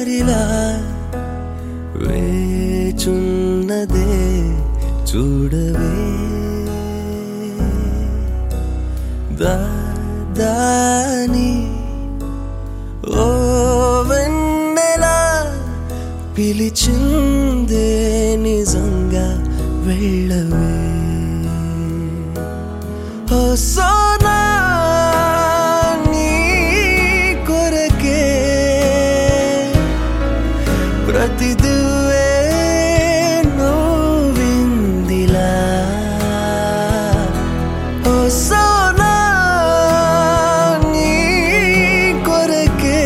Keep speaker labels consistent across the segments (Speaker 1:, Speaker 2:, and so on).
Speaker 1: దారిలా వేచున్నదే చూడవే దాని ఓ వెన్నెలా పిలిచిందే నిజంగా వెళ్ళవే ఓ సోనా నీ కొరకే ప్రతిదువే నోవిందిలా ఓ సోనా నీ కొరకే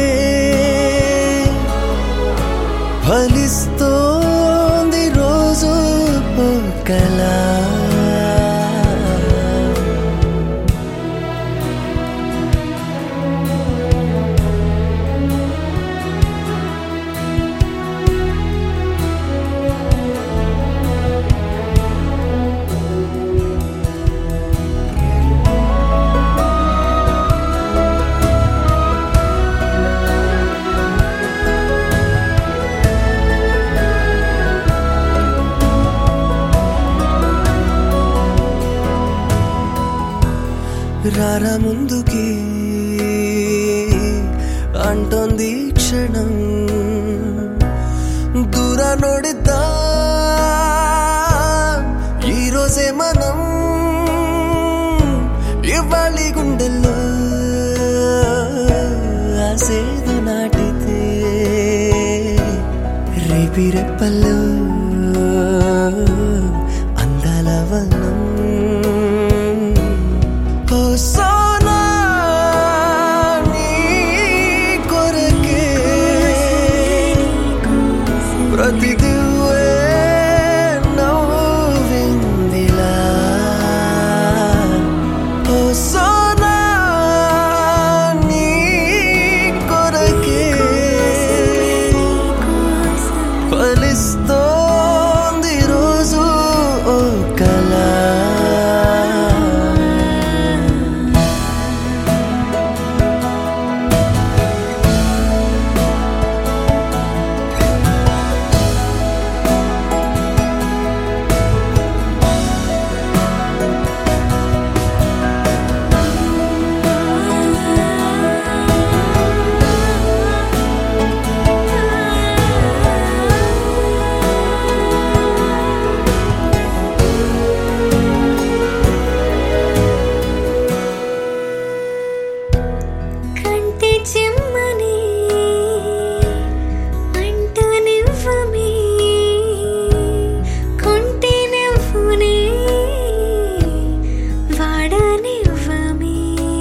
Speaker 1: ఫలిస్తోంది రోజు ఓ కళ రారా ముందుకి అంటోంది క్షణం దూర నోడిద్దా ఈరోజే మనం ఇవ్వాలి గుండెల్లో ఆసేదు నాటితే రేపి రెప్పల్లో అందాల వనం ఓ సోనా నీ కొరకే ప్రతి దివ్వే నవ్విందిలా ఓ సోనా నీ కొరకే ఫలిస్తోంది రోజు ఓ కళ
Speaker 2: కంటి చెమ్మని అంటనివ్వమే కొంటి నవ్వునే వాడనివ్వమే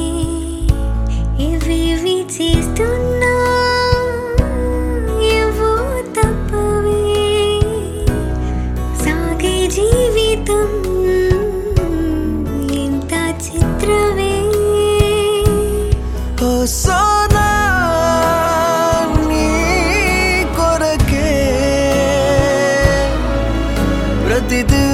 Speaker 2: ఇవేవి చేస్తున్నా ఏవో తప్పవే సాగే జీవితం ఇంత చిత్రవే
Speaker 1: ఓ సోనా నీ కొరకే ప్రతి